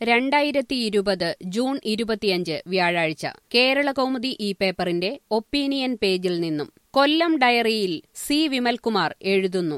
രണ്ടായിരത്തി ഇരുപത് ജൂൺ ഇരുപത്തിയഞ്ച് വ്യാഴാഴ്ച കേരള കൗമുദി ഈ പേപ്പറിന്റെ ഒപ്പീനിയൻ പേജിൽ നിന്നും കൊല്ലം ഡയറിയിൽ സി വിമൽകുമാർ എഴുതുന്നു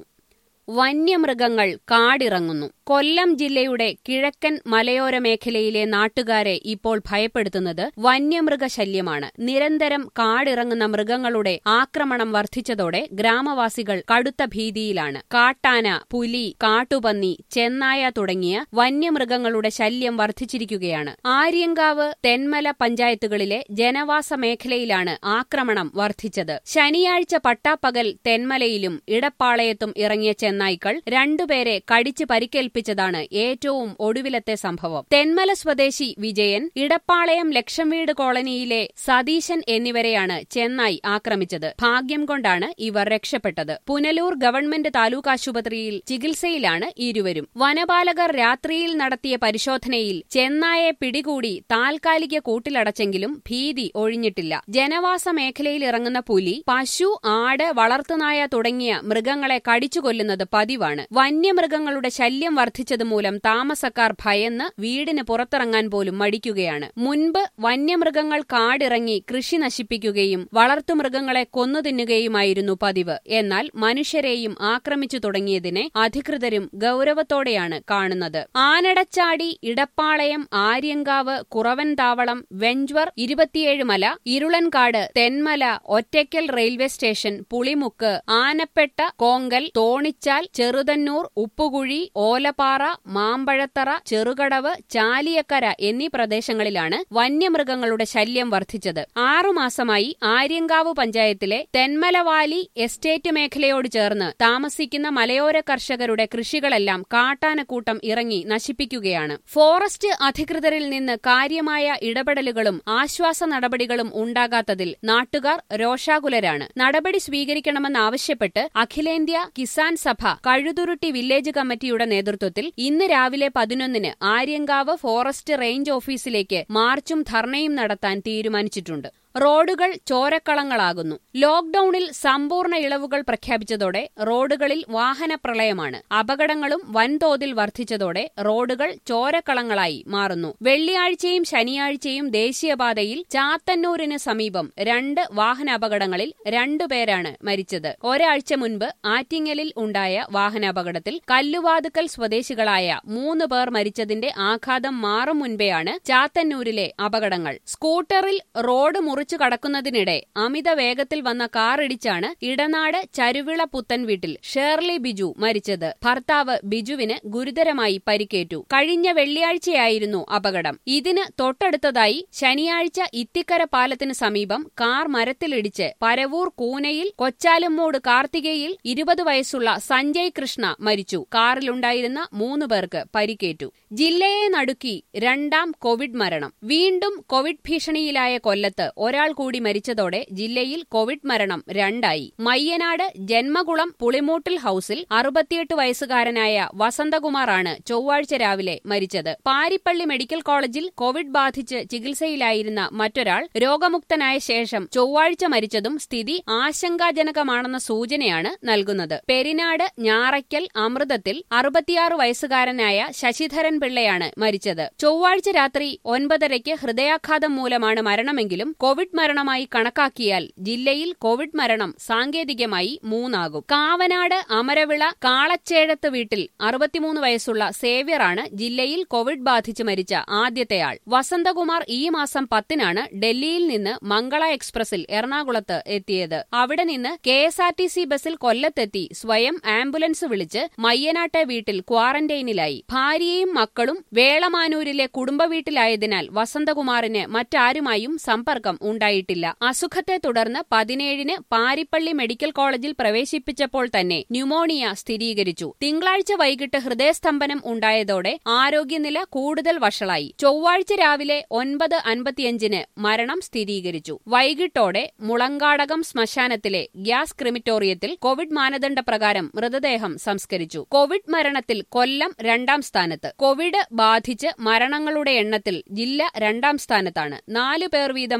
വന്യമൃഗങ്ങൾ കാടിറങ്ങുന്നു കൊല്ലം ജില്ലയുടെ കിഴക്കൻ മലയോര മേഖലയിലെ നാട്ടുകാരെ ഇപ്പോൾ ഭയപ്പെടുത്തുന്നത് വന്യമൃഗ ശല്യമാണ് നിരന്തരം കാടിറങ്ങുന്ന മൃഗങ്ങളുടെ ആക്രമണം വർദ്ധിച്ചതോടെ ഗ്രാമവാസികൾ കടുത്ത ഭീതിയിലാണ് കാട്ടാന പുലി കാട്ടുപന്നി ചെന്നായ തുടങ്ങിയ വന്യമൃഗങ്ങളുടെ ശല്യം വർദ്ധിച്ചിരിക്കുകയാണ് ആര്യങ്കാവ് തെന്മല പഞ്ചായത്തുകളിലെ ജനവാസ മേഖലയിലാണ് ആക്രമണം വർദ്ധിച്ചത് ശനിയാഴ്ച പട്ടാപ്പകൽ തെന്മലയിലും ഇടപ്പാളയത്തും ഇറങ്ങിയ ചെന്നായ്ക്കൾ രണ്ടുപേരെ കടിച്ച് പരിക്കേൽപ്പിച്ചതാണ് ഏറ്റവും ഒടുവിലത്തെ സംഭവം തെന്മല സ്വദേശി വിജയൻ ഇടപ്പാളയം ലക്ഷം വീട് കോളനിയിലെ സതീശൻ എന്നിവരെയാണ് ചെന്നായി ആക്രമിച്ചത് ഭാഗ്യം കൊണ്ടാണ് ഇവർ രക്ഷപ്പെട്ടത് പുനലൂർ ഗവൺമെന്റ് താലൂക്ക് ആശുപത്രിയിൽ ചികിത്സയിലാണ് ഇരുവരും വനപാലകർ രാത്രിയിൽ നടത്തിയ പരിശോധനയിൽ ചെന്നായെ പിടികൂടി താൽക്കാലിക കൂട്ടിലടച്ചെങ്കിലും ഭീതി ഒഴിഞ്ഞിട്ടില്ല ജനവാസ മേഖലയിൽ ഇറങ്ങുന്ന പുലി പശു ആട് വളർത്തുനായ തുടങ്ങിയ മൃഗങ്ങളെ കടിച്ചുകൊല്ലുന്നത് പതിവാണ് വന്യമൃഗങ്ങളുടെ ശല്യം വർദ്ധിച്ചത് മൂലം താമസക്കാർ ഭയന്ന് വീടിന് പുറത്തിറങ്ങാൻ പോലും മടിക്കുകയാണ് മുൻപ് വന്യമൃഗങ്ങൾ കാടിറങ്ങി കൃഷി നശിപ്പിക്കുകയും വളർത്തുമൃഗങ്ങളെ കൊന്നു തിന്നുകയുമായിരുന്നു പതിവ് എന്നാൽ മനുഷ്യരെയും ആക്രമിച്ചു തുടങ്ങിയതിനെ അധികൃതരും ഗൌരവത്തോടെയാണ് കാണുന്നത് ആനടച്ചാടി ഇടപ്പാളയം ആര്യങ്കാവ് കുറവൻതാവളം വെഞ്ചവർ ഇരുപത്തിയേഴ് മല ഇരുളൻകാട് തെന്മല ഒറ്റയ്ക്കൽ റെയിൽവേ സ്റ്റേഷൻ പുളിമുക്ക് ആനപ്പെട്ട കോങ്കൽ തോണിച്ചാൽ ചെറുതന്നൂർ ഉപ്പുകുഴി ഓലപ്പാറ മാമ്പഴത്തറ ചെറുകടവ് ചാലിയക്കര എന്നീ പ്രദേശങ്ങളിലാണ് വന്യമൃഗങ്ങളുടെ ശല്യം വർദ്ധിച്ചത് ആറുമാസമായി ആര്യങ്കാവ് പഞ്ചായത്തിലെ തെന്മലവാലി എസ്റ്റേറ്റ് മേഖലയോട് ചേർന്ന് താമസിക്കുന്ന മലയോര കർഷകരുടെ കൃഷികളെല്ലാം കാട്ടാനക്കൂട്ടം ഇറങ്ങി നശിപ്പിക്കുകയാണ് ഫോറസ്റ്റ് അധികൃതരിൽ നിന്ന് കാര്യമായ ഇടപെടലുകളും ആശ്വാസ നടപടികളും ഉണ്ടാകാത്തതിൽ നാട്ടുകാർ രോഷാകുലരാണ് നടപടി സ്വീകരിക്കണമെന്നാവശ്യപ്പെട്ട് അഖിലേന്ത്യാ കിസാൻ സഭ കഴുതുരുട്ടി വില്ലേജ് കമ്മിറ്റിയുടെ നേതൃത്വത്തിൽ ഇന്ന് രാവിലെ പതിനൊന്നിന് ആര്യങ്കാവ് ഫോറസ്റ്റ് റേഞ്ച് ഓഫീസിലേക്ക് മാർച്ചും ധർണയും നടത്താൻ തീരുമാനിച്ചിട്ടുണ്ട് റോഡുകൾ ചോരക്കളങ്ങളാകുന്നു ലോക്ഡൌണിൽ സമ്പൂർണ്ണ ഇളവുകൾ പ്രഖ്യാപിച്ചതോടെ റോഡുകളിൽ വാഹനപ്രളയമാണ് അപകടങ്ങളും വൻതോതിൽ വർദ്ധിച്ചതോടെ റോഡുകൾ ചോരക്കളങ്ങളായി മാറുന്നു വെള്ളിയാഴ്ചയും ശനിയാഴ്ചയും ദേശീയപാതയിൽ ചാത്തന്നൂരിന് സമീപം രണ്ട് വാഹനാപകടങ്ങളിൽ രണ്ടുപേരാണ് മരിച്ചത് ഒരാഴ്ച മുൻപ് ആറ്റിങ്ങലിൽ ഉണ്ടായ വാഹനാപകടത്തിൽ കല്ലുവാതുക്കൽ സ്വദേശികളായ മൂന്ന് പേർ മരിച്ചതിന്റെ ആഘാതം മാറും മുൻപെയാണ് ചാത്തന്നൂരിലെ അപകടങ്ങൾ സ്കൂട്ടറിൽ റോഡ് മുറിച്ചു കടക്കുന്നതിനിടെ അമിത വേഗത്തിൽ വന്ന കാറിടിച്ചാണ് ഇടനാട് ചരുവിള പുത്തൻ വീട്ടിൽ ഷേർലി ബിജു മരിച്ചത് ഭർത്താവ് ബിജുവിന് ഗുരുതരമായി പരിക്കേറ്റു കഴിഞ്ഞ വെള്ളിയാഴ്ചയായിരുന്നു അപകടം ഇതിന് തൊട്ടടുത്തതായി ശനിയാഴ്ച ഇത്തിക്കര പാലത്തിന് സമീപം കാർ മരത്തിലിടിച്ച് പരവൂർ കൂനയിൽ കൊച്ചാലുമ്മൂട് കാർത്തികയിൽ ഇരുപത് വയസ്സുള്ള സഞ്ജയ് കൃഷ്ണ മരിച്ചു കാറിലുണ്ടായിരുന്ന മൂന്ന് പേർക്ക് പരിക്കേറ്റു ജില്ലയെ നടുക്കി രണ്ടാം കോവിഡ് മരണം വീണ്ടും കോവിഡ് ഭീഷണിയിലായ കൊല്ലത്ത് ഒരാൾ കൂടി മരിച്ചതോടെ ജില്ലയിൽ കോവിഡ് മരണം രണ്ടായി മയ്യനാട് ജന്മകുളം പുളിമൂട്ടിൽ ഹൌസിൽ അറുപത്തിയെട്ട് വയസ്സുകാരനായ വസന്തകുമാറാണ് ചൊവ്വാഴ്ച രാവിലെ മരിച്ചത് പാരിപ്പള്ളി മെഡിക്കൽ കോളേജിൽ കോവിഡ് ബാധിച്ച് ചികിത്സയിലായിരുന്ന മറ്റൊരാൾ രോഗമുക്തനായ ശേഷം ചൊവ്വാഴ്ച മരിച്ചതും സ്ഥിതി ആശങ്കാജനകമാണെന്ന സൂചനയാണ് നൽകുന്നത് പെരിനാട് ഞാറയ്ക്കൽ അമൃതത്തിൽ അറുപത്തിയാറ് വയസ്സുകാരനായ ശശിധരൻ പിള്ളയാണ് മരിച്ചത് ചൊവ്വാഴ്ച രാത്രി ഒൻപതരയ്ക്ക് ഹൃദയാഘാതം മൂലമാണ് മരണമെങ്കിലും കോവിഡ് മരണമായി കണക്കാക്കിയാൽ ജില്ലയിൽ കോവിഡ് മരണം സാങ്കേതികമായി മൂന്നാകും കാവനാട് അമരവിള കാളച്ചേഴത്ത് വീട്ടിൽ അറുപത്തിമൂന്ന് വയസ്സുള്ള സേവ്യറാണ് ജില്ലയിൽ കോവിഡ് ബാധിച്ച് മരിച്ച ആദ്യത്തെയാൾ വസന്തകുമാർ ഈ മാസം പത്തിനാണ് ഡൽഹിയിൽ നിന്ന് മംഗള എക്സ്പ്രസിൽ എറണാകുളത്ത് എത്തിയത് അവിടെ നിന്ന് K S R T C ബസിൽ കൊല്ലത്തെത്തി സ്വയം ആംബുലൻസ് വിളിച്ച് മയ്യനാട്ടെ വീട്ടിൽ ക്വാറന്റൈനിലായി ഭാര്യയും മക്കളും വേളമാനൂരിലെ കുടുംബ വീട്ടിലായതിനാൽ വസന്തകുമാറിന് മറ്റാരുമായും സമ്പർക്കം ഉണ്ടായിട്ടില്ല അസുഖത്തെ തുടർന്ന് പതിനേഴിന് പാരിപ്പള്ളി മെഡിക്കൽ കോളേജിൽ പ്രവേശിപ്പിച്ചപ്പോൾ തന്നെ ന്യൂമോണിയ സ്ഥിരീകരിച്ചു തിങ്കളാഴ്ച വൈകിട്ട് ഹൃദയസ്തംഭനം ഉണ്ടായതോടെ ആരോഗ്യനില കൂടുതൽ വഷളായി ചൊവ്വാഴ്ച രാവിലെ ഒൻപത് അൻപത്തിയഞ്ചിന് മരണം സ്ഥിരീകരിച്ചു വൈകിട്ടോടെ മുളങ്കാടകം ശ്മശാനത്തിലെ ഗ്യാസ് ക്രിമിറ്റോറിയത്തിൽ കോവിഡ് മാനദണ്ഡപ്രകാരം മൃതദേഹം സംസ്കരിച്ചു കോവിഡ് മരണത്തിൽ കൊല്ലം രണ്ടാം സ്ഥാനത്ത് കോവിഡ് ബാധിച്ച് മരണങ്ങളുടെ എണ്ണത്തിൽ ജില്ല രണ്ടാം സ്ഥാനത്താണ് നാലു പേർ വീതം മരിച്ച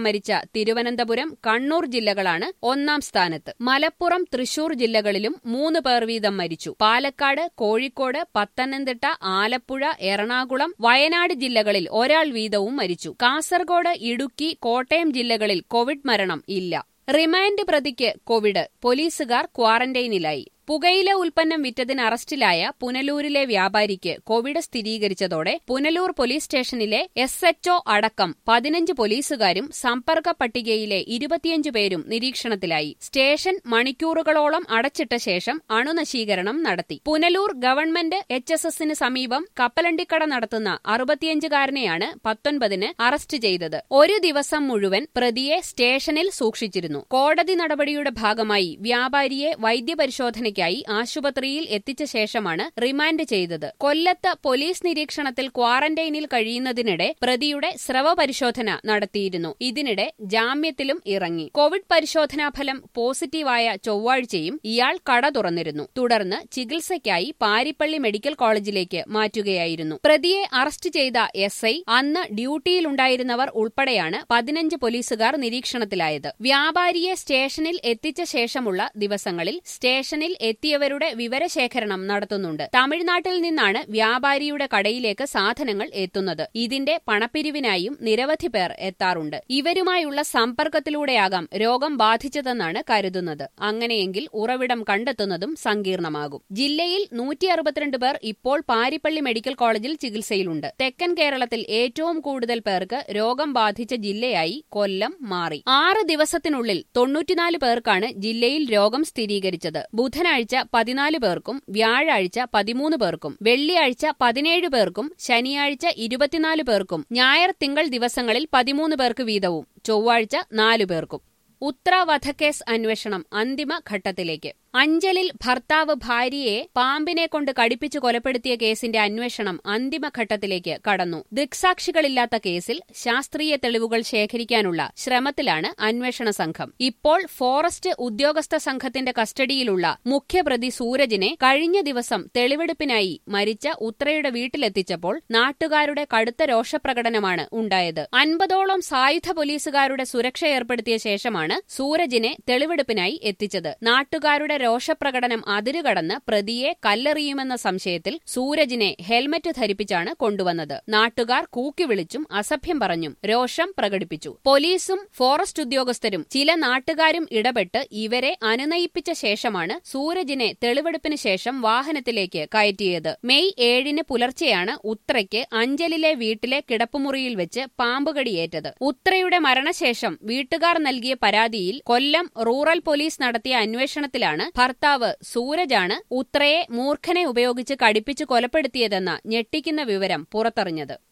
തിരുവനന്തപുരം കണ്ണൂർ ജില്ലകളാണ് ഒന്നാം സ്ഥാനത്ത് മലപ്പുറം തൃശൂർ ജില്ലകളിലും മൂന്ന് പേർ വീതം മരിച്ചു പാലക്കാട് കോഴിക്കോട് പത്തനംതിട്ട ആലപ്പുഴ എറണാകുളം വയനാട് ജില്ലകളിൽ ഒരാൾ വീതവും മരിച്ചു കാസർഗോഡ് ഇടുക്കി കോട്ടയം ജില്ലകളിൽ കോവിഡ് മരണം ഇല്ല റിമാൻഡ് പ്രതിക്ക് കോവിഡ് പോലീസുകാർ ക്വാറന്റൈനിലായി പുകയില ഉൽപ്പന്നം വിറ്റതിന് അറസ്റ്റിലായ പുനലൂരിലെ വ്യാപാരിക്ക് കോവിഡ് സ്ഥിരീകരിച്ചതോടെ പുനലൂർ പോലീസ് സ്റ്റേഷനിലെ എസ് എച്ച്ഒ അടക്കം പതിനഞ്ച് പോലീസുകാരും സമ്പർക്ക പട്ടികയിലെ ഇരുപത്തിയഞ്ച് പേരും നിരീക്ഷണത്തിലായി സ്റ്റേഷൻ മണിക്കൂറുകളോളം അടച്ചിട്ട ശേഷം അണുനശീകരണം നടത്തി പുനലൂർ ഗവൺമെന്റ് എച്ച് എസ് എസിന് സമീപം കപ്പലണ്ടിക്കട നടത്തുന്ന അറുപത്തിയഞ്ചുകാരനെയാണ് പത്തൊൻപതിന് അറസ്റ്റ് ചെയ്തത് ഒരു ദിവസം മുഴുവൻ പ്രതിയെ സ്റ്റേഷനിൽ സൂക്ഷിച്ചിരുന്നു കോടതി നടപടിയുടെ ഭാഗമായി വ്യാപാരിയെ വൈദ്യപരിശോധന ചികിത്സയ്ക്കായി ആശുപത്രിയിൽ എത്തിച്ച ശേഷമാണ് റിമാൻഡ് ചെയ്തത് കൊല്ലത്ത് പോലീസ് നിരീക്ഷണത്തിൽ ക്വാറന്റൈനിൽ കഴിയുന്നതിനിടെ പ്രതിയുടെ സ്രവ പരിശോധന നടത്തിയിരുന്നു ഇതിനിടെ ജാമ്യത്തിലും ഇറങ്ങി കോവിഡ് പരിശോധനാ ഫലം പോസിറ്റീവായ ചൊവ്വാഴ്ചയും ഇയാൾ കട തുറന്നിരുന്നു തുടർന്ന് ചികിത്സയ്ക്കായി പാരിപ്പള്ളി മെഡിക്കൽ കോളേജിലേക്ക് മാറ്റുകയായിരുന്നു പ്രതിയെ അറസ്റ്റ് ചെയ്ത എസ് ഐ അന്ന് ഡ്യൂട്ടിയിലുണ്ടായിരുന്നവർ ഉൾപ്പെടെയാണ് പതിനഞ്ച് പോലീസുകാർ നിരീക്ഷണത്തിലായത് വ്യാപാരിയെ സ്റ്റേഷനിൽ എത്തിച്ച ശേഷമുള്ള ദിവസങ്ങളിൽ സ്റ്റേഷനിൽ എത്തിയവരുടെ വിവരശേഖരണം നടത്തുന്നുണ്ട് തമിഴ്നാട്ടിൽ നിന്നാണ് വ്യാപാരിയുടെ കടയിലേക്ക് സാധനങ്ങൾ എത്തുന്നത് ഇതിന്റെ പണപ്പിരിവിനായും നിരവധി പേർ എത്താറുണ്ട് ഇവരുമായുള്ള സമ്പർക്കത്തിലൂടെയാകാം രോഗം ബാധിച്ചതെന്നാണ് കരുതുന്നത് അങ്ങനെയെങ്കിൽ ഉറവിടം കണ്ടെത്തുന്നതും സങ്കീർണമാകും ജില്ലയിൽ നൂറ്റി അറുപത്തിരണ്ട് പേർ ഇപ്പോൾ പാരിപ്പള്ളി മെഡിക്കൽ കോളേജിൽ ചികിത്സയിലുണ്ട് തെക്കൻ കേരളത്തിൽ ഏറ്റവും കൂടുതൽ പേർക്ക് രോഗം ബാധിച്ച ജില്ലയായി കൊല്ലം മാറി ആറ് ദിവസത്തിനുള്ളിൽ തൊണ്ണൂറ്റിനാല് പേർക്കാണ് ജില്ലയിൽ രോഗം സ്ഥിരീകരിച്ചത് ബുധനാഴ്ച പതിനാല് പേർക്കും വ്യാഴാഴ്ച പതിമൂന്ന് പേർക്കും വെള്ളിയാഴ്ച പതിനേഴ് പേർക്കും ശനിയാഴ്ച ഇരുപത്തിനാല് പേർക്കും ഞായർ തിങ്കൾ ദിവസങ്ങളിൽ പതിമൂന്ന് പേർക്ക് വീതവും ചൊവ്വാഴ്ച നാലു പേർക്കും ഉത്ര വധക്കേസ് അന്വേഷണം അന്തിമ ഘട്ടത്തിലേക്ക് അഞ്ചലിൽ ഭർത്താവ് ഭാര്യയെ പാമ്പിനെ കൊണ്ട് കടിപ്പിച്ചു കൊലപ്പെടുത്തിയ കേസിന്റെ അന്വേഷണം അന്തിമഘട്ടത്തിലേക്ക് കടന്നു ദൃക്സാക്ഷികളില്ലാത്ത കേസിൽ ശാസ്ത്രീയ തെളിവുകൾ ശേഖരിക്കാനുള്ള ശ്രമത്തിലാണ് അന്വേഷണ സംഘം ഇപ്പോൾ ഫോറസ്റ്റ് ഉദ്യോഗസ്ഥ സംഘത്തിന്റെ കസ്റ്റഡിയിലുള്ള മുഖ്യപ്രതി സൂരജിനെ കഴിഞ്ഞ ദിവസം തെളിവെടുപ്പിനായി മരിച്ച ഉത്രയുടെ വീട്ടിലെത്തിച്ചപ്പോൾ നാട്ടുകാരുടെ കടുത്ത രോഷപ്രകടനമാണ് ഉണ്ടായത് അൻപതോളം സായുധ പോലീസുകാരുടെ സുരക്ഷ ഏർപ്പെടുത്തിയ ശേഷമാണ് സൂരജിനെ തെളിവെടുപ്പിനായി എത്തിച്ചത് നാട്ടുകാരുടെ രോഷപ്രകടനം അതിരുകടന്ന് പ്രതിയെ കല്ലെറിയുമെന്ന സംശയത്തിൽ സൂരജിനെ ഹെൽമറ്റ് ധരിപ്പിച്ചാണ് കൊണ്ടുവന്നത് നാട്ടുകാർ കൂക്കി വിളിച്ചും അസഭ്യം പറഞ്ഞും രോഷം പ്രകടിപ്പിച്ചു പോലീസും ഫോറസ്റ്റ് ഉദ്യോഗസ്ഥരും ചില നാട്ടുകാരും ഇടപെട്ട് ഇവരെ അനുനയിപ്പിച്ച ശേഷമാണ് സൂരജിനെ തെളിവെടുപ്പിന് ശേഷം വാഹനത്തിലേക്ക് കയറ്റിയത് മെയ് ഏഴിന് പുലർച്ചെയാണ് ഉത്രയ്ക്ക് അഞ്ചലിലെ വീട്ടിലെ കിടപ്പുമുറിയിൽ വെച്ച് പാമ്പുകടിയേറ്റത് ഉത്രയുടെ മരണശേഷം വീട്ടുകാർ നൽകിയ പരാതിയിൽ കൊല്ലം റൂറൽ പോലീസ് നടത്തിയ അന്വേഷണത്തിലാണ് ഭർത്താവ് സൂരജാണ് ഉത്രയെ മൂർഖനെ ഉപയോഗിച്ച് കടിപ്പിച്ച് കൊലപ്പെടുത്തിയതെന്ന ഞെട്ടിക്കുന്ന വിവരം പുറത്തറിഞ്ഞത്